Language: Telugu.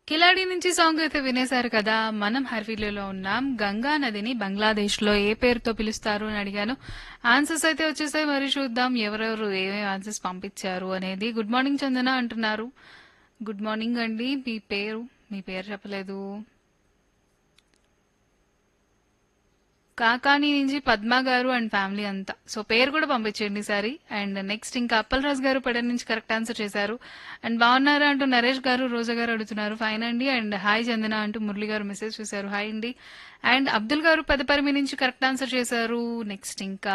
కిలాడి నుంచి సాంగ్ అయితే వినేశారు కదా మనం హర్వీలో ఉన్నాం గంగా నదిని బంగ్లాదేశ్ లో ఏ పేరుతో పిలుస్తారు అని అడిగాను ఆన్సర్స్ అయితే వచ్చేసాయి మరి చూద్దాం ఎవరెవరు ఏమేమి ఆన్సర్స్ పంపించారు అనేది గుడ్ మార్నింగ్ చందన అంటున్నారు గుడ్ మార్నింగ్ అండి మీ పేరు మీ పేరు చెప్పలేదు కాకాని నుంచి పద్మ గారు అండ్ ఫ్యామిలీ అంతా సో పేరు కూడా పంపించండి ఈసారి అండ్ నెక్స్ట్ ఇంకా అప్పలరాజు గారు పెడ నుంచి కరెక్ట్ ఆన్సర్ చేశారు అండ్ బాగున్నారా అంటూ నరేష్ గారు రోజా గారు అడుగుతున్నారు ఫైన్ అండి అండ్ హాయ్ చందన అంటూ మురళి గారు మెసేజ్ చేశారు హాయ్ అండి అండ్ అబ్దుల్ గారు పెదపరిమి నుంచి కరెక్ట్ ఆన్సర్ చేశారు నెక్స్ట్ ఇంకా